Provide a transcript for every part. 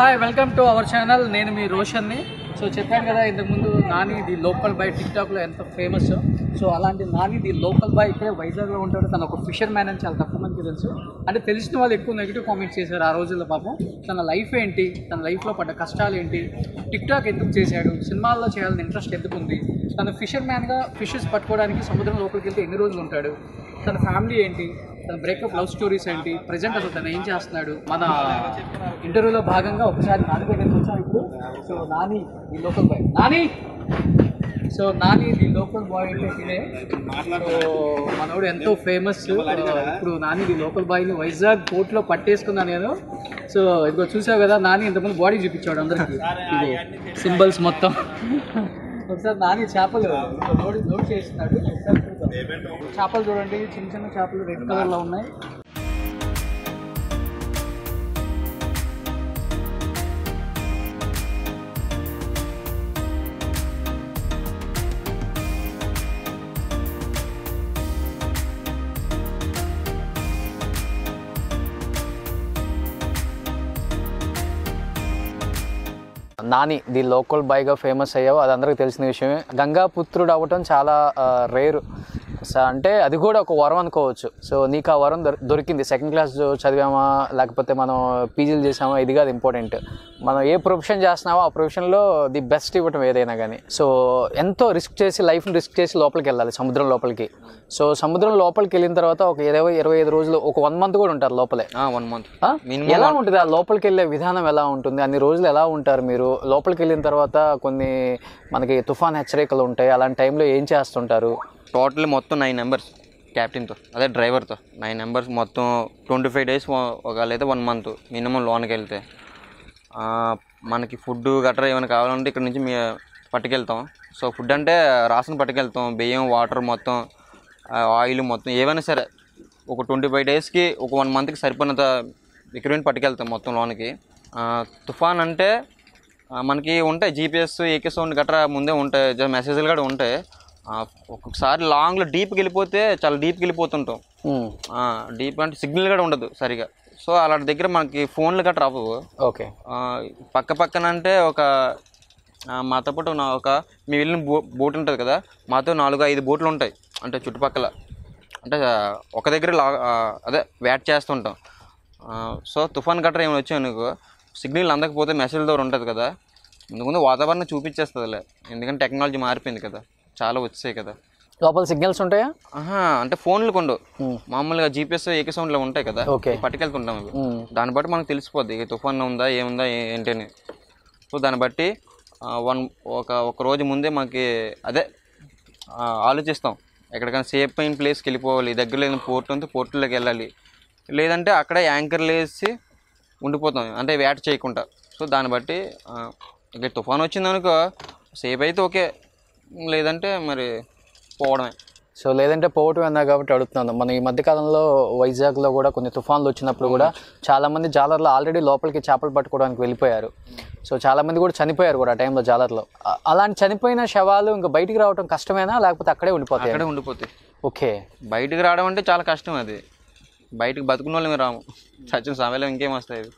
Hi welcome to our channel నేను మీ రోషన్ని సో చెప్పాను కదా ఇంతకుముందు నాని ది లోకల్ బాయ్ టిక్టాక్లో ఎంత ఫేమస్ సో అలాంటి నాని ది లోకల్ బాయ్ ఇక్కడే వైజాగ్లో ఉంటాడు తను ఒక ఫిషర్ మ్యాన్ అని చాలా తక్కువ మందికి తెలుసు అంటే తెలిసిన వాళ్ళు ఎక్కువ నెగిటివ్ కామెంట్స్ చేశారు ఆ రోజుల్లో పాపం తన లైఫ్ ఏంటి తన లైఫ్లో పడ్డ కష్టాలు ఏంటి టిక్టాక్ ఎందుకు చేశాడు సినిమాల్లో చేయాలని ఇంట్రెస్ట్ ఎందుకు ఉంది తను ఫిషర్ మ్యాన్గా ఫిషెస్ పట్టుకోవడానికి సముద్రం లోపలికి వెళ్తే ఎన్ని రోజులు ఉంటాడు తన ఫ్యామిలీ ఏంటి తన బ్రేకప్ లవ్ స్టోరీస్ ఏంటి ప్రజెంట్ అసలు తను ఏం చేస్తున్నాడు మన ఇంటర్వ్యూలో భాగంగా ఒకసారి నాని దగ్గరికి వచ్చాం ఇప్పుడు so Nani the local boy Nani so Nani the local boy అంటే ఇదే సో మనోడు ఎంతో ఫేమస్ ఇప్పుడు నాని ది లోకల్ బాయ్ని వైజాగ్ కోర్టులో పట్టేసుకున్నా నేను సో ఇదిగో చూసావు కదా నాని ఇంతకుముందు బాడీ చూపించాడు అందరికి ఇది సింబల్స్ మొత్తం ఒకసారి నాని చేపలు లోడ్ లోడ్ చేస్తున్నాడు ఒకసారి చూద్దాం. చేపలు చూడండి చిన్న చిన్న చేపలు రెడ్ కలర్లో ఉన్నాయి నాని ది లోకల్ బాయ్గా ఫేమస్ అయ్యావు అది అందరికీ తెలిసిన విషయమే గంగాపుత్రుడు అవ్వటం చాలా రేరు అంటే అది కూడా ఒక వరం అనుకోవచ్చు సో నీకు ఆ వరం దొరి- దొరికింది సెకండ్ క్లాస్ చదివామా లేకపోతే మనం పీజీలు చేసామా ఇది కాదు ఇంపార్టెంట్ మనం ఏ ప్రొఫెషన్ చేస్తున్నామో ఆ ప్రొఫెషన్లో ది బెస్ట్ ఇవ్వటం ఏదైనా కానీ సో ఎంతో రిస్క్ చేసి లైఫ్ని రిస్క్ చేసి లోపలికి వెళ్ళాలి సముద్రం లోపలికి సో సముద్రం లోపలికి వెళ్ళిన తర్వాత ఒక ఇరవై ఇరవై ఐదు రోజులు ఒక వన్ మంత్ కూడా ఉంటారు లోపలే వన్ మంత్ ఆ? ఎలా ఉంటుంది ఆ లోపలికి వెళ్ళే విధానం ఎలా ఉంటుంది అన్ని రోజులు ఎలా ఉంటారు మీరు లోపలికి వెళ్ళిన తర్వాత కొన్ని మనకి తుఫాన్ హెచ్చరికలు ఉంటాయి అలాంటి టైంలో ఏం చేస్తుంటారు టోటల్ మొత్తం నైన్ నెంబర్స్ క్యాప్టెన్తో అదే డ్రైవర్తో నైన్ నెంబర్స్ మొత్తం ట్వంటీ ఫైవ్ డేస్ ఒకవేళ వన్ మంత్ మినిమం లోన్కి వెళ్తే ఆ, మనకి ఫుడ్ గట్రా ఏమైనా కావాలంటే ఇక్కడ నుంచి మీ పట్టుకెళ్తాం సో ఫుడ్ అంటే రాసిన పట్టుకెళ్తాం బియ్యం వాటర్ మొత్తం ఆయిల్ మొత్తం ఏవైనా సరే ఒక ట్వంటీ ఫైవ్ డేస్కి ఒక వన్ మంత్కి సరిపోయినంత రిక్రూట్మెంట్ పట్టుకెళ్తాం మొత్తం లోన్కి ఆ, తుఫాన్ అంటే ఆ, మనకి ఉంటాయి జీపీఎస్ ఏకే సౌండ్ గట్రా ముందే ఉంటాయి జ- మెసేజ్లు కూడా ఉంటాయి ఆ, ఒక్కొక్కసారి లాంగ్లో డీప్కి వెళ్ళిపోతే చాలా డీప్కి వెళ్ళిపోతుంటాం ఉమ్, డీప్ అంటే సిగ్నల్ కూడా ఉండదు సరిగా సో అలాంటి దగ్గర మనకి ఫోన్లు గట్రా అవ్వవు ఓకే ఆ, పక్క పక్కన అంటే ఒక ఆ, మాతో పాటు నా ఒక మేము వెళ్ళిన బో బోట్ ఉంటుంది కదా మాతో నాలుగు ఐదు బోట్లు ఉంటాయి అంటే చుట్టుపక్కల అంటే ఆ, ఒక దగ్గర లా ఆ, అదే వేట్ చేస్తుంటాం ఆ, సో తుఫాన్ గట్రా ఏమైనా వచ్చాయి అనుకో సిగ్నల్ అందకపోతే మెసేజ్ ద్వారా ఉంటుంది కదా ముందు ముందు వాతావరణం చూపించేస్తుందిలే ఎందుకంటే టెక్నాలజీ మారిపోయింది కదా చాలా వచ్చాయి కదా లోపల సిగ్నల్స్ ఉంటాయా ఆహా అంటే ఫోన్లు కొండు ఉమ్, మామూలుగా జీపీఎస్ ఏకే సౌండ్లో ఉంటాయి కదా ఓకే. పట్టుకెళ్తుంటాం అవి ఉమ్, దాన్ని బట్టి మనకు తెలిసిపోద్ది ఇక తుఫాన్ ఉందా ఏముందా ఏ- ఏంటి అని సో దాన్ని బట్టి వన్ ఒక ఒక రోజు ముందే మనకి అదే ఆ, ఆలోచిస్తాం ఎక్కడికైనా సేఫ్ అయిన ప్లేస్కి వెళ్ళిపోవాలి దగ్గరలో ఏదైనా పోర్ట్ ఉంటే పోర్టులోకి వెళ్ళాలి లేదంటే అక్కడే యాంకర్లు వేసి ఉండిపోతాం అంటే వేట చేయకుండా సో దాన్ని బట్టి ఆ, ఇక తుఫాన్ వచ్చిందనుకో సేఫ్ అయితే ఓకే లేదంటే మరి పోవడమే సో లేదంటే పోవటం అన్నా కాబట్టి అడుగుతున్నాను మన ఈ మధ్యకాలంలో వైజాగ్లో కూడా కొన్ని తుఫాన్లు వచ్చినప్పుడు కూడా చాలా మంది జాలర్లు ఆల్రెడీ లోపలికి చేపలు పట్టుకోవడానికి వెళ్ళిపోయారు సో చాలా మంది కూడా చనిపోయారు కూడా ఆ టైంలో జాలర్లో అ- అలాంటి చనిపోయిన శవాలు ఇంకా బయటికి రావడం కష్టమేనా లేకపోతే అక్కడే ఉండిపోతాయి అక్కడే ఉండిపోతాయి ఓకే బయటికి రావడం అంటే చాలా కష్టం అది బయటికి బతుకున్న వాళ్ళమే రాము చచ్చిన సమయంలో ఇంకేం వస్తాయి అవి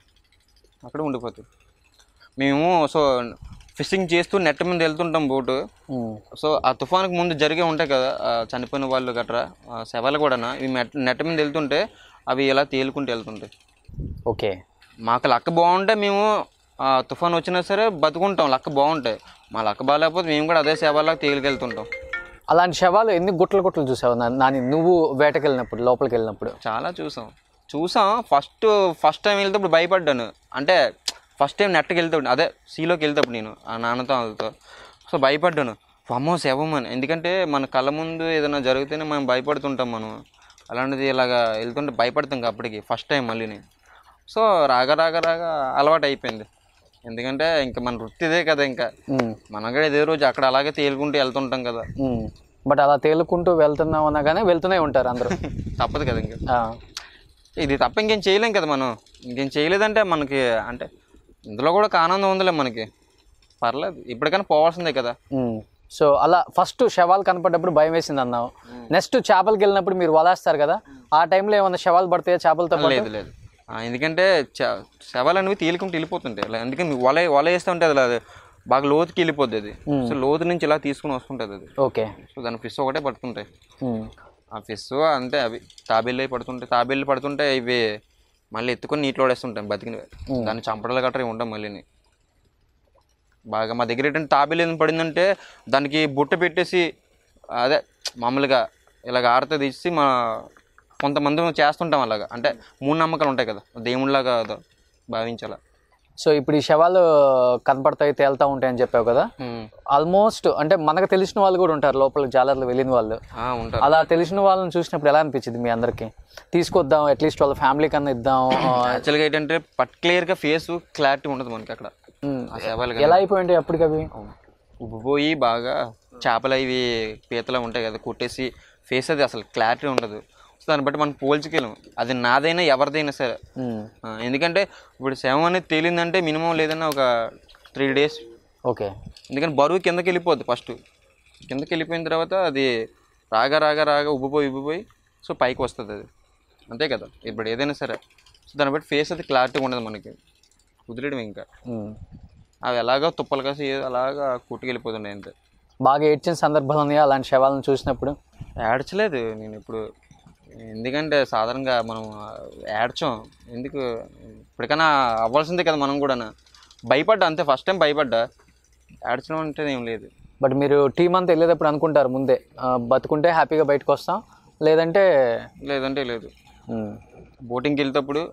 అక్కడ ఉండిపోతాయి మేము సో ఫిషింగ్ చేస్తూ నెట్ మీద వెళ్తుంటాం బోటు ఉమ్, సో ఆ తుఫానుకు ముందు జరిగే ఉంటాయి కదా ఆ చనిపోయిన వాళ్ళు గట్రా ఆ శవాలు కూడా ఇవి నెట్ నెట్ మీద వెళ్తుంటే అవి ఇలా తేలుకుంటూ వెళ్తుంటాయి ఓకే మాకు లక్క బాగుంటే మేము ఆ తుఫాన్ వచ్చినా సరే బతుకుంటాం లక్క బాగుంటాయి మా లక్క బాగాలేకపోతే మేము కూడా అదే శవాలకు తేలికెళ్తుంటాం అలాంటి శవాలు ఎన్ని గుట్టలు గుట్టలు చూసావు నా- నాని నువ్వు వేటకి వెళ్ళినప్పుడు లోపలికి వెళ్ళినప్పుడు చాలా చూసాం చూసాం ఫస్ట్ ఫస్ట్ టైం వెళ్తేప్పుడు భయపడ్డాను అంటే ఫస్ట్ టైం నెట్కి వెళ్తాడు అదే సీలోకి వెళ్తాప్పుడు నేను ఆ నాన్నతో వాళ్ళతో సో భయపడ్డాను అమ్మో శవం అని ఎందుకంటే మన కళ్ళ ముందు ఏదైనా జరిగితేనే మనం భయపడుతుంటాం మనం అలాంటిది ఇలాగా వెళ్తుంటే భయపడతాం ఇంకా అప్పటికి ఫస్ట్ టైం మళ్ళీని సో రాగా రాగా రాగా అలవాటు అయిపోయింది ఎందుకంటే ఇంకా మన వృత్తి ఇదే కదా ఇంకా ఉమ్, మనం కూడా ఇదే రోజు అక్కడ అలాగే తేలుకుంటూ వెళ్తుంటాం కదా ఉమ్. బట్ అలా తేలుకుంటూ వెళ్తున్నాం అనగానే వెళ్తూనే ఉంటారు అందరూ తప్పదు కదా ఇంకా ఆ, ఇది తప్ప ఇంకేం చేయలేం కదా మనం ఇంకేం చేయలేదంటే మనకి అంటే ఇందులో కూడా ఒక ఆనందం ఉందిలే మనకి పర్లేదు ఇప్పటికైనా పోవాల్సిందే కదా ఉమ్. సో అలా ఫస్ట్ శవాలు కనపడ్డప్పుడు భయం వేసింది అన్నావు నెక్స్ట్ చేపలకి వెళ్ళినప్పుడు మీరు వలేస్తారు కదా ఆ టైంలో ఏమైనా శవాలు పడతాయా చేపలతో పాటు లేదు లేదు ఆ, ఎందుకంటే చ- శవాలు అనేవి తేలికుంటూ వెళ్ళిపోతుంటాయి అలా అందుకని వల వల వేస్తూ ఉంటే అది అది బాగా లోతుకి వెళ్ళిపోద్ది అది సో లోతు నుంచి ఇలా తీసుకుని వస్తుంటుంది అది ఓకే సో దాని ఫిష్ ఒకటే పడుతుంటాయి ఆ ఫిష్ అంతే అవి తాబేళ్ళు అవి పడుతుంటాయి తాబేళ్ళు పడుతుంటే ఇవి మళ్ళీ ఎత్తుకొని నీటిలో వేస్తుంటాయి బతికినవి దాన్ని చంపడాలు గట్రా ఉంటాం మళ్ళీని బాగా మా దగ్గర ఏంటంటే తాబేలు ఏం పడిందంటే దానికి బుట్ట పెట్టేసి అదే మామూలుగా ఇలాగ ఆడత తీసి మా కొంతమంది చేస్తుంటాం అలాగా అంటే మూడు నమ్మకాలు ఉంటాయి కదా దేవుళ్ళలాగా భావించాల సో ఇప్పుడు ఈ శవాలు కనపడతాయి తేలుతా ఉంటాయని చెప్పావు కదా ఆల్మోస్ట్ అంటే మనకు తెలిసిన వాళ్ళు కూడా ఉంటారు లోపల జాలర్లు వెళ్ళిన వాళ్ళు ఆ, ఉంటారు అలా తెలిసిన వాళ్ళని చూసినప్పుడు ఎలా అనిపించింది మీ అందరికి తీసుకొద్దాం అట్లీస్ట్ వాళ్ళ ఫ్యామిలీ కన్నా ఇద్దాం యాక్చువల్గా ఏంటంటే పర్టికులర్గా ఫేస్ క్లారిటీ ఉండదు మనకి అక్కడ ఉమ్, ఆ శవాలు ఎలా అయిపోయింటాయి అప్పటికి అవి ఉబ్బిపోయి బాగా చేపలు ఇవి పీతలు ఉంటాయి కదా కొట్టేసి ఫేస్ అది అసలు క్లారిటీ ఉండదు సో దాన్ని బట్టి మనం పోల్చుకెళ్ళం అది నాదైనా ఎవరిదైనా సరే ఉమ్, ఆ, ఎందుకంటే ఇప్పుడు శవం అనేది తేలిందంటే మినిమం లేదన్నా ఒక త్రీ డేస్ ఓకే ఎందుకంటే బరువు కిందకి వెళ్ళిపోద్ది ఫస్ట్ కిందకి వెళ్ళిపోయిన తర్వాత అది రాగా రాగా రాగా ఉబ్బిపోయి ఉబ్బిపోయి సో పైకి వస్తుంది అది అంతే కదా ఇప్పుడు ఏదైనా సరే సో దాన్ని బట్టి ఫేస్ అది క్లారిటీ ఉండదు మనకి కుదిరేయడం ఇంకా ఉమ్. అవి ఎలాగో తుప్పలు కాసి అలాగా కుట్టుకెళ్ళిపోతున్నాయి అంతే బాగా ఏడ్చిన సందర్భాలు ఉన్నాయా అలాంటి శవాలను చూసినప్పుడు ఏడ్చలేదు నేను ఇప్పుడు ఎందుకంటే సాధారణంగా మనం ఏడ్చాం ఎందుకు ఇప్పటికైనా అవ్వాల్సిందే కదా మనం కూడా భయపడ్డా అంతే ఫస్ట్ టైం భయపడ్డా ఏడ్చడం అంటే ఏం లేదు బట్ మీరు టీం అంతా వెళ్ళేటప్పుడు అనుకుంటారు ముందే ఆ, బతుకుంటే హ్యాపీగా బయటకు వస్తాం లేదంటే లేదంటే లేదు ఉమ్, బోటింగ్కి వెళ్తేప్పుడు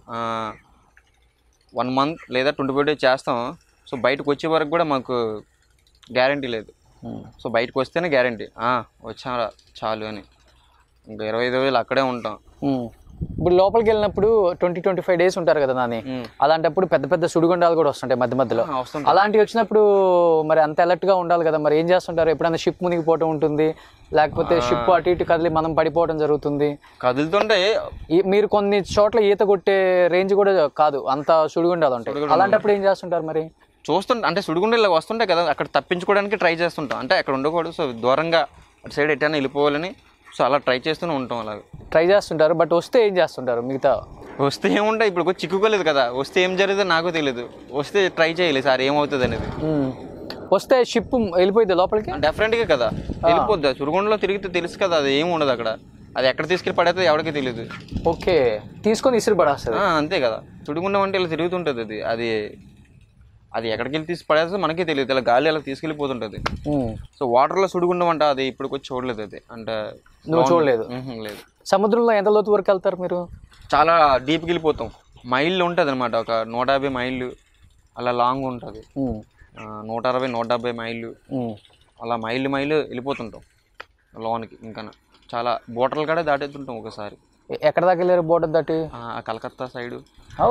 వన్ మంత్ లేదా ట్వంటీ ఫైవ్ డేస్ చేస్తాం సో బయటకు వచ్చే వరకు కూడా మాకు గ్యారంటీ లేదు ఉమ్, సో బయటకు వస్తేనే గ్యారంటీ వచ్చారా చాలు అని ఇంకా ఇరవై ఐదు వేలు అక్కడే ఉంటాం ఉమ్. ఇప్పుడు లోపలికి వెళ్ళినప్పుడు ట్వంటీ ట్వంటీ ఫైవ్ డేస్ ఉంటారు కదా నాని ఉమ్. అలాంటప్పుడు పెద్ద పెద్ద సుడిగుండాలు కూడా వస్తుంటాయి మధ్య మధ్యలో ఆ, వస్తుంటాయి. అలాంటివి వచ్చినప్పుడు మరి అంత alert గా ఉండాలి కదా మరి ఏం చేస్తుంటారు ఎప్పుడైనా షిప్ మునిగిపోవటం ఉంటుంది లేకపోతే షిప్ అటు ఇటు కదిలి మనం పడిపోవడం జరుగుతుంది కదులుతుంటే ఈ- మీరు కొన్ని చోట్ల ఈత కొట్టే రేంజ్ కూడా కాదు అంత సుడిగుండాలు ఉంటాయి అలాంటప్పుడు ఏం చేస్తుంటారు మరి చూస్తుంటే అంటే సుడిగుండ ఇలా వస్తుంటాయి కదా అక్కడ తప్పించుకోవడానికి ట్రై చేస్తుంటాం అంటే అక్కడ ఉండకూడదు సో దూరంగా అటు సైడ్ ఎటైనా వెళ్ళిపోవాలని సో అలా ట్రై చేస్తూనే ఉంటాం అలాగ ట్రై చేస్తుంటారు బట్ వస్తే ఏం చేస్తుంటారు మిగతా వస్తే ఏముంటాయి ఇప్పుడు కొంచెం చిక్కుకోలేదు కదా వస్తే ఏం జరిగిందో నాకు తెలియదు వస్తే ట్రై చేయాలి సార్ ఏమవుతుంది అనేది ఉమ్. వస్తే షిప్ వెళ్ళిపోయింది లోపలికి డెఫినెట్గా కదా వెళ్ళిపోద్ది సుడిగుండలో తిరిగితే తెలుసు కదా అది ఏమి ఉండదు అక్కడ అది ఎక్కడ తీసుకెళ్ళి పడేస్తే ఎవరికి తెలియదు ఓకే తీసుకొని ఇసురు పడేస్తుంది ఆ, అంతే కదా సుడిగుండం అంటే ఇలా తిరుగుతుంటుంది అది అది అది ఎక్కడికి వెళ్ళి తీసి పడేస్తే మనకే తెలియదు ఇలా గాలి అలా తీసుకెళ్ళిపోతుంటుంది ఉమ్. సో వాటర్లో సుడిగుండం అంట అది ఇప్పటికి వచ్చి చూడలేదు అది అంటే నువ్వు చూడలేదు మ్హూ, లేదు సముద్రంలో ఎంత లోతు వరకు వెళ్తారు మీరు చాలా డీప్కి వెళ్ళిపోతాం మైళ్ళు ఉంటుంది అనమాట ఒక నూట యాభై మైళ్ళు అలా లాంగ్ ఉంటుంది ఉమ్. నూట అరవై నూట డెబ్బై మైళ్ళు ఉమ్. అలా మైళ్ళు మైళ్ళు వెళ్ళిపోతుంటాం లోనికి ఇంకా చాలా బోటర్లు కూడా దాటేస్తుంటాం ఒకసారి ఎ- ఎక్కడ దాకా వెళ్ళారు బోర్డర్ దాటి ఆ ఆ కలకత్తా సైడు ఓ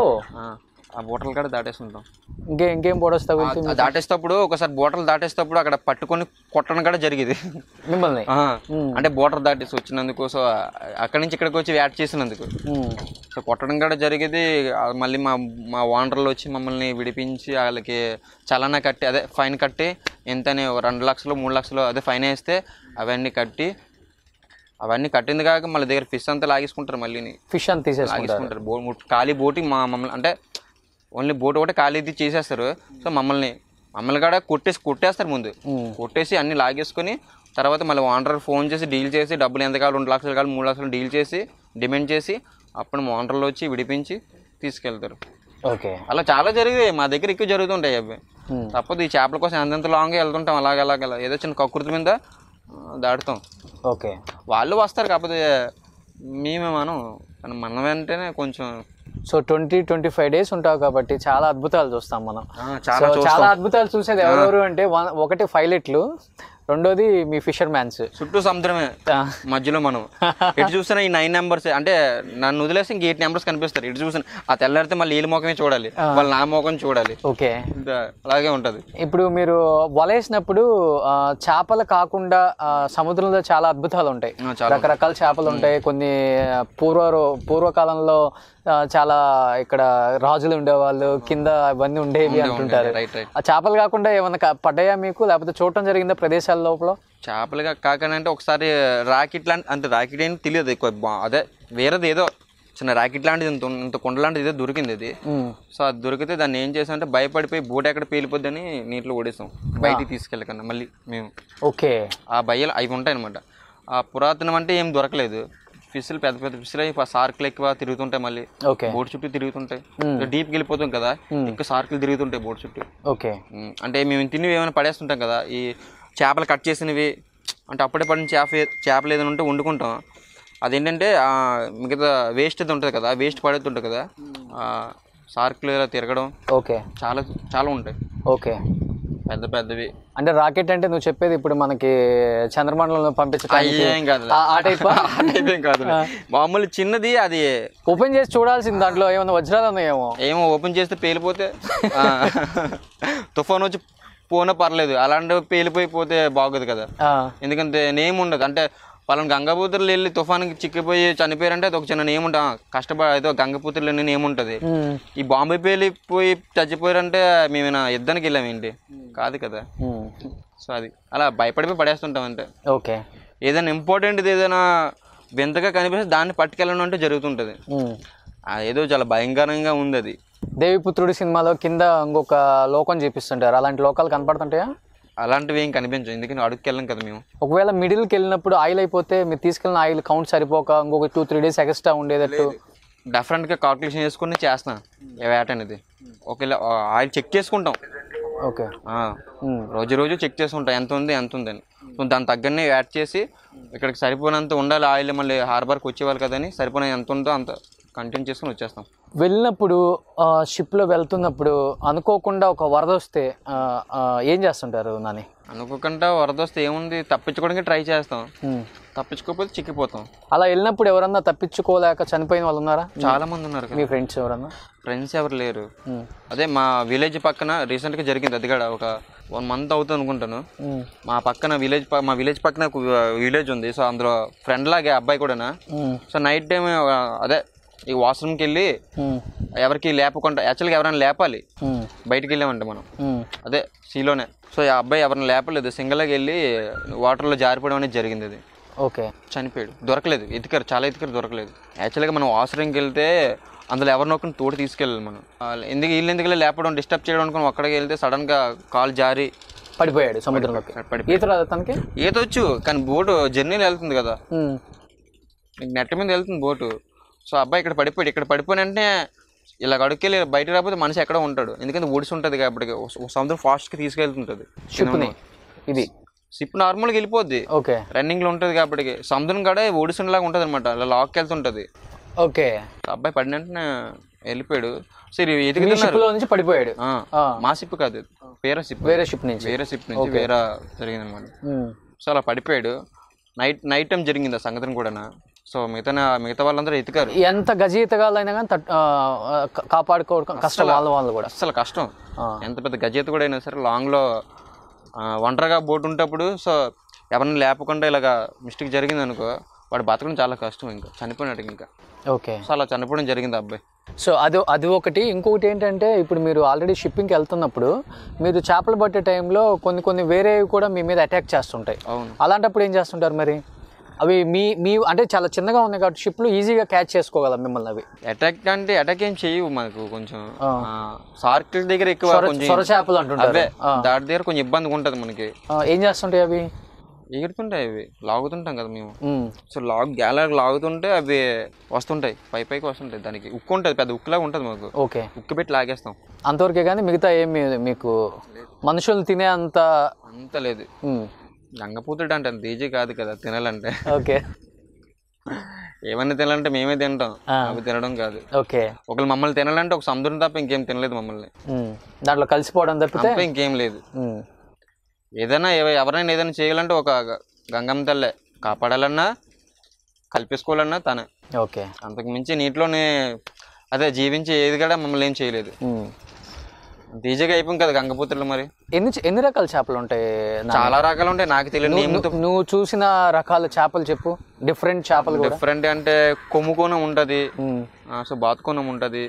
ఆ బోటర్లు కూడా దాటేస్తుంటాం ఇంకే ఇంకేం బోర్డర్స్ తగులుతుంది ఆ దాటేసేటప్పుడు ఒకసారి బోటర్లు దాటేసేటప్పుడు అక్కడ పట్టుకొని కొట్టడం కూడా జరిగింది మిమ్మల్ని ఆ, అంటే బోటర్ దాటేసి వచ్చినందుకు సో అక్కడి నుంచి ఇక్కడికి వచ్చి యాడ్ చేసినందుకు ఉమ్. సో కొట్టడం కూడా జరిగేది ఆ మళ్ళీ మా మా ఓనర్లు వచ్చి మమ్మల్ని విడిపించి వాళ్ళకి చలనా కట్టి అదే ఫైన్ కట్టి ఎంతని ఓ రెండు లక్షలు మూడు లక్షలు అదే ఫైన్ వేస్తే అవన్నీ కట్టి అవన్నీ కట్టింది కాక మళ్ళీ దగ్గర ఫిష్ అంతా లాగేసుకుంటారు మళ్ళీని ఫిష్ అని తీసేసుకుంటారు లాగేసుకుంటారు బో ము- ఖాళీ బోటింగ్ మా మమ్మల్ని అంటే ఓన్లీ బోట్ ఒకటే ఖాళీది చేసేస్తారు సో మమ్మల్ని మమ్మల్ని కూడా కొట్టేసి కొట్టేస్తారు ముందు ఉమ్. కొట్టేసి అన్ని లాగేసుకొని తర్వాత మళ్ళీ ఓనర్ ఫోన్ చేసి డీల్ చేసి డబ్బులు ఎంత కావాలి రెండు లక్షలు కావాలి మూడు లక్షలు డీల్ చేసి డిమాండ్ చేసి అప్పుడు మా ఓనర్లు వచ్చి విడిపించి తీసుకెళ్తారు ఓకే అలా చాలా జరిగాయి మా దగ్గర ఎక్కువ జరుగుతుంటాయి అవి ఉమ్. తప్పదు ఈ చేపల కోసం ఎంతెంత లాంగ్ వెళ్తుంటాం అలాగ అలాగ అలా ఏదో చిన్న కక్కుర్తి మీద ఆ, దాటుతాం ఓకే వాళ్ళు వస్తారు కాకపోతే మేమే మనం కానీ మన వెంటనే కొంచెం so twenty twenty five days ఉంటావు కాబట్టి చాలా అద్భుతాలు చూస్తాం మనం ఆ, చాలా సో చాలా అద్భుతాలు చూసేది ఎవరెవరు అంటే వన్- ఒకటి పైలట్లు రెండోది మీ ఫిషర్ మ్యాన్స్ చుట్టూ సముద్రమే మధ్యలో మనం ఇటు చూసినా ఈ నైన్ నెంబర్స్ అంటే నన్ను వదిలేసి ఇంక ఎయిట్ నెంబర్స్ కనిపిస్తారు ఇటు చూసిన ఆ తెల్లారితే మళ్ళీ వీళ్ళ ముఖమే చూడాలి వాళ్ళు నా ముఖం చూడాలి ఓకే ఇంకా అలాగే ఉంటది ఇప్పుడు మీరు వలేసినప్పుడు ఆ, చేపలు కాకుండా ఆ, సముద్రంలో చాలా అద్భుతాలు ఉంటాయి ఆ, చాలా రకరకాల చేపలు ఉంటాయి కొన్ని పూర్వ రో- పూర్వకాలంలో ఆ, చాలా ఇక్కడ రాజులు ఉండేవాళ్ళు కింద అవన్నీ ఉండేవి అంటుంటారు రైట్ రైట్ ఆ చేపలు కాకుండా ఏమన్నా క- పడ్డాయా మీకు లేకపోతే చూడటం జరిగిందా ప్రదేశాల లోపల చేపలుగా కాకనంటే ఒకసారి రాకెట్ లాంటి అంటే రాకెట్ ఏంటి తెలియదు ఎక్కువ బా- అదే వేరేది ఏదో చిన్న ర్యాకెట్ లాంటిది ఇంత ఇంత కుండ లాంటిది ఏదో దొరికింది అది ఉమ్. సో అది దొరికితే దాన్ని ఏం చేసామంటే భయపడిపోయి బోట్ ఎక్కడ పేలిపోద్దని నీటిలో ఓడేసాం బయటికి తీసుకెళ్ళకన్నా మళ్ళీ మేము ఓకే ఆ బయ్యలు అవి ఉంటాయి అనమాట ఆ పురాతనం అంటే ఏం దొరకలేదు ఫిష్లు పెద్ద పెద్ద ఫిష్లు అవి సార్కులు ఎక్కువ తిరుగుతుంటాయి మళ్ళీ ఓకే బోట్ చుట్టూ తిరుగుతుంటాయి డీప్కి వెళ్ళిపోతాం కదా ఇంకా సార్కులు తిరుగుతుంటాయి బోట్ చుట్టూ ఓకే ఉమ్, అంటే మేము తినేవి ఏమైనా పడేస్తుంటాం కదా ఈ చేపలు కట్ చేసినవి అంటే అప్పుడే పడిన చేప ఏ- చేపలు ఏదైనా ఉంటే వండుకుంటాం అదేంటంటే ఆ మిగతా వేస్ట్ అది ఉంటుంది కదా వేస్ట్ పడేస్తుంటుంది కదా ఆ సార్కులు ఇలా తిరగడం ఓకే చాలా చాలా ఉంటాయి ఓకే పెద్ద పెద్దవి అంటే రాకెట్ అంటే నువ్వు చెప్పేది ఇప్పుడు మనకి చంద్రమండలంలో పంపించడానికి ఏం కాదు ఆ- ఆ టైప్ ఏం కాదు మామూలు చిన్నది అది ఓపెన్ చేసి చూడాల్సింది దాంట్లో ఏమైనా వజ్రాలు ఉన్నాయేమో ఏమో ఓపెన్ చేస్తే పేలిపోతే ఆ, తుఫాన్ వచ్చి పోనా పర్లేదు అలాంటివి పేలిపోయి పోతే బాగోదు కదా ఆ, ఎందుకంటే నేమ్ ఉండదు అంటే వాళ్ళని గంగపూతులు వెళ్ళి తుఫాన్కి చిక్కిపోయి చనిపోయారంటే అది ఒక చిన్న నేమ్ ఉంటా కష్టపడి ఏదో గంగపూతులు అని నేమ్ ఉంటుంది ఉమ్, ఈ బాంబే పేలిపోయి చచ్చిపోయారంటే మేమైనా యుద్ధానికి వెళ్ళాం ఏంటి కాదు కదా ఉమ్, సో అది అలా భయపడిపోయి పడేస్తుంటాం అంతే ఓకే ఏదైనా ఇంపార్టెంట్ది ఏదైనా వింతగా కనిపిస్తే దాన్ని పట్టుకెళ్ళడం అంటే జరుగుతుంటుంది ఉమ్. ఆ ఏదో చాలా భయంకరంగా ఉంది అది దేవిపుత్రుడు సినిమాలో కింద ఇంకొక లోకం చూపిస్తుంటారు అలాంటి లోకాలు కనపడుతుంటాయా అలాంటివి ఏం కనిపించవు ఎందుకంటే అడుగుకెళ్ళం కదా మేము ఒకవేళ మిడిల్కి వెళ్ళినప్పుడు ఆయిల్ అయిపోతే మీరు తీసుకెళ్ళిన ఆయిల్ కౌంట్ సరిపోక ఇంకొక టూ త్రీ డేస్ ఎక్స్ట్రా ఉండేటట్టు డెఫరెంట్గా కాల్కులేషన్ చేసుకుని చేస్తాను ఏ వేట అనేది ఒకవేళ ఆయిల్ చెక్ చేసుకుంటాం ఓకే ఆ, ఉమ్, రోజు రోజు చెక్ చేసుకుంటాం ఎంత ఉంది ఎంత ఉందని సో దాని తగ్గనే యాడ్ చేసి ఇక్కడికి సరిపోయినంత ఉండాలి ఆయిల్ మళ్ళీ హార్బర్కి వచ్చేవాళ్ళు కదని సరిపోయిన ఎంత ఉందో అంత కంటిన్యూ చేసుకుని వచ్చేస్తాం వెళ్ళినప్పుడు షిప్లో వెళ్తున్నప్పుడు అనుకోకుండా ఒక వరద వస్తే ఆ, ఆ, ఏం చేస్తుంటారు నాని అనుకోకుండా వరద వస్తే ఏముంది తప్పించుకోవడానికి ట్రై చేస్తాం ఉమ్. తప్పించుకోకపోతే చిక్కిపోతాం అలా వెళ్ళినప్పుడు ఎవరన్నా తప్పించుకోలేక చనిపోయిన వాళ్ళు ఉన్నారా చాలా మంది ఉన్నారు మీ కదా ఫ్రెండ్స్ ఎవరన్నా ఫ్రెండ్స్ ఎవరు లేరు ఉమ్, అదే మా విలేజ్ పక్కన రీసెంట్గా జరిగింది అది కూడా ఒక వన్ మంత్ అవుతుంది అనుకుంటాను ఉమ్, మా పక్కన విలేజ్ మా విలేజ్ పక్కన ఒక విలేజ్ ఉంది సో అందులో ఫ్రెండ్ లాగే అబ్బాయి కూడానా ఉమ్, సో నైట్ టైం అదే ఈ వాష్రూమ్కి వెళ్ళి ఉమ్, ఎవరికి లేపకుండా యాక్చువల్గా ఎవరైనా లేపాలి ఉమ్, బయటికి వెళ్ళామంటే మనం ఉమ్. అదే సీలోనే సో ఆ అబ్బాయి ఎవరిని లేపలేదు సింగిల్గా వెళ్ళి వాటర్లో జారిపోవడం అనేది జరిగింది అది ఓకే చనిపోయాడు దొరకలేదు ఎతికారు చాలా ఎతికారు దొరకలేదు యాక్చువల్గా మనం వాష్రూమ్కి వెళ్తే అందులో ఎవరినో ఒకరిని తోడు తీసుకెళ్ళాలి మనం ఆ, ఎందుకు వీళ్ళు ఎందుకు లేపడం డిస్టర్బ్ చేయడం అనుకుని ఒక్కడికి వెళ్తే సడన్గా కాల్ జారి పడిపోయాడు సముద్రంలోకి పడిపోయి ఈత రాదు తనకి ఈత వచ్చు కానీ బోటు జర్నీలో వెళ్తుంది కదా ఉమ్, నీకు నెట్ మీద వెళ్తుంది బోటు సో అబ్బాయి ఇక్కడ పడిపోయాడు ఇక్కడ పడిపోయిన వెంటనే ఇలా అడుక్కెళ్ళి బయట రాకపోతే మనిషి ఎక్కడ ఉంటాడు ఎందుకంటే ఒడిసి ఉంటుంది కాబట్టి ఓ సముద్రం ఫాస్ట్కి తీసుకెళ్తుంటుంది షిప్ని ఇది షిప్ నార్మల్గా వెళ్ళిపోద్ది ఓకే రన్నింగ్లో ఉంటుంది కాబట్టి సముద్రం కాడ ఒడిసినలాగా ఉంటుంది అనమాట అలా లాక్కి వెళ్తుంటుంది ఓకే అబ్బాయి పడిన వెంటనే వెళ్ళిపోయాడు సరే మీ ఎదుగుతున్నారు షిప్లో నుంచి పడిపోయాడు ఆ, ఆ. మా షిప్ కాదు ఇది. వేరే షిప్ వేరే షిప్ నుంచి వేరే షిప్ నుంచి వేరే జరిగింది అనమాట ఉమ్, సో అలా పడిపోయాడు నైట్ నైట్ టైం జరిగింది ఆ సంగతిని కూడా సో మిగతా మిగతా వాళ్ళందరూ ఎతికారు ఎంత గజ ఈతగాళ్ళైనా కానీ తట్- ఆ, ఆ, కా- కాపాడుకోవడం కష్టం వాళ్ళ వాళ్ళు కూడా అస్సలు కష్టం ఆ. ఎంత పెద్ద గజేత కూడా అయినా సరే లాంగ్లో ఒంటరిగా బోట్ ఉంటప్పుడు సో ఎవరిని లేపకుండా ఇలాగా మిస్టేక్ జరిగింది అనుకో వాడు బతకడం చాలా కష్టం ఇంకా చనిపోయినట్టు ఇంకా ఓకే సో అలా చనిపోవడం జరిగింది ఆ అబ్బాయి సో అది అది ఒకటి ఇంకొకటి ఏంటంటే ఇప్పుడు మీరు ఆల్రెడీ షిప్పింగ్కి వెళ్తున్నప్పుడు మీరు చేపలు పట్టే టైంలో కొన్ని కొన్ని వేరేవి కూడా మీ మీద అటాక్ చేస్తుంటాయి అవును అలాంటప్పుడు ఏం చేస్తుంటారు మరి అవి మీ మీ అంటే చాలా చిన్నగా ఉన్నాయి కాబట్టి షిప్లు ఈజీగా క్యాచ్ చేసుకోగలం మిమ్మల్ని అవి అటాక్ అంటే అటాక్ ఏం చేయవు మనకు కొంచెం ఆ. సార్కిల్ దగ్గర ఎక్కువ సొర కొంచెం సొర చేపలు అంటుంటారు అవే దాటి దగ్గర కొంచెం ఇబ్బందిగా ఉంటుంది మనకి ఆ, ఏం చేస్తుంటాయి అవి ఎగురుతుంటాయి అవి లాగుతుంటాం కదా మేము ఉమ్, సో లాగ్ గ్యాల లాగుతుంటే అవి వస్తుంటాయి పై పైకి వస్తుంటాయి దానికి ఉక్కు ఉంటుంది పెద్ద ఉక్కులాగా ఉంటుంది మాకు ఓకే ఉక్కు పెట్టి లాగేస్తాం అంతవరకే కానీ మిగతా ఏమి మీకు మనుషులు తినే అంత అంత లేదు ఉమ్, గంగపూతుడు అంటే అంత ఈజీ కాదు కదా తినాలంటే ఓకే ఏమన్నా తినాలంటే మేమే తింటాం ఆ. అవి తినడం కాదు ఓకే ఒకళ్ళు మమ్మల్ని తినాలంటే ఒక సముద్రం తప్ప ఇంకేం తినలేదు మమ్మల్ని ఉమ్, దాంట్లో కలిసిపోవడం తప్పితే తప్ప ఇంకేం లేదు ఉమ్, ఏదైనా ఎవ- ఎవరైనా ఏదైనా చేయాలంటే ఒక గ- గంగమ్మ తల్లే కాపాడాలన్నా కల్పించుకోవాలన్నా తనే ఓకే అంతకు మించి నీటిలోనే అదే జీవించి ఏది కూడా మమ్మల్ని ఏం చేయలేదు ఉమ్. అంత ఈజీగా అయిపోయింది కదా గంగపుత్రులు మరి ఎన్ని ఎన్ని రకాల చేపలు ఉంటాయి నా- చాలా రకాలు ఉంటాయి నాకు తెలియదు నువ్వు- నువ్వు- నువ్వు చూసిన రకాల చేపలు చెప్పు డిఫరెంట్ చేపలు కూడా డిఫరెంట్ అంటే కొమ్ముకోనం ఉంటుంది ఉమ్, సో బాతుకోనం ఉంటుంది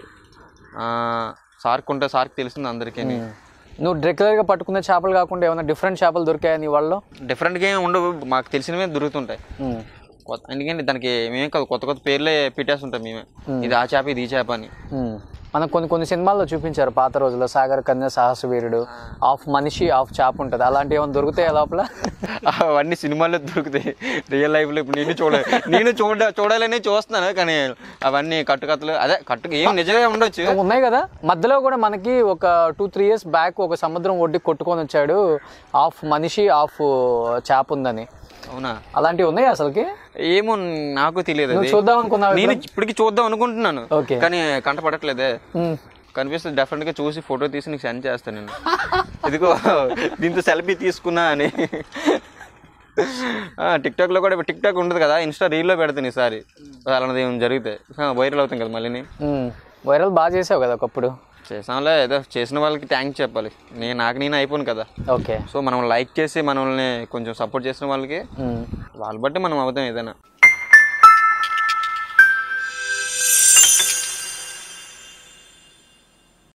సార్క్ ఉంటుంది సార్క్ తెలిసింది అందరికీ ఉమ్. నువ్వు రెగ్యులర్గా పట్టుకునే చేపలు కాకుండా ఏమైనా డిఫరెంట్ చేపలు దొరికాయా నీ వాళ్ళు డిఫరెంట్గా ఏమి ఉండవు మాకు తెలిసినవే దొరుకుతుంటాయి కొత్త ఎందుకంటే దానికి మేమే కాదు కొత్త కొత్త పేర్లే పెట్టేస్తుంటాం మేమే ఇది ఆ చేప ఇది ఈ చేప అని మ్మ్. మనకు కొన్ని కొన్ని సినిమాల్లో చూపించారు పాత రోజుల్లో సాగర్ కన్య సాహస వీరుడు ఆఫ్ మనిషి ఆఫ్ చాప్ ఉంటుంది అలాంటివి ఏమైనా దొరుకుతాయి లోపల అవన్నీ సినిమాల్లో దొరుకుతాయి రియల్ లైఫ్లో ఇప్పుడు నేను చూడ నేను చూడ చూడాలని చూస్తున్నాను కానీ అవన్నీ కట్టుకథలు అదే కట్టు ఏం నిజంగా ఉండొచ్చు ఉన్నాయి కదా మధ్యలో కూడా మనకి ఒక టూ త్రీ ఇయర్స్ బ్యాక్ ఒక సముద్రం ఒడ్డుకి కొట్టుకొని వచ్చాడు ఆఫ్ మనిషి ఆఫ్ చాప్ ఉందని అవునా అలాంటివి ఉన్నాయి అసలుకి ఏమో నాకు తెలియదు అది చూద్దాం అనుకున్నావు నేను ఇప్పటికి చూద్దాం అనుకుంటున్నాను ఓకే. కానీ కంట పడట్లేదే మ్మ్. కనిపిస్తుంది డెఫినెట్ గా చూసి ఫోటో తీసి నీకు సెండ్ చేస్తాను నేను ఇదిగో దీంతో సెల్ఫీ తీసుకున్నా అని టిక్ లో కూడా టిక్ టాక్ ఉండదు కదా ఇన్స్టా రీల్లో పెడతాను ఈసారి అలాంటిది ఏం జరిగితే వైరల్ అవుతాం కదా మళ్ళీ మ్మ్. వైరల్ బాగా చేసావు కదా ఒకప్పుడు చేసాంలే ఏదో చేసిన వాళ్ళకి థ్యాంక్స్ చెప్పాలి నేను నాకు నేను అయిపోను కదా ఓకే సో మనం లైక్ చేసి మనల్ని కొంచెం సపోర్ట్ చేసిన వాళ్ళకి మ్మ్. వాళ్ళ బట్టి మనం అవుతాం ఏదైనా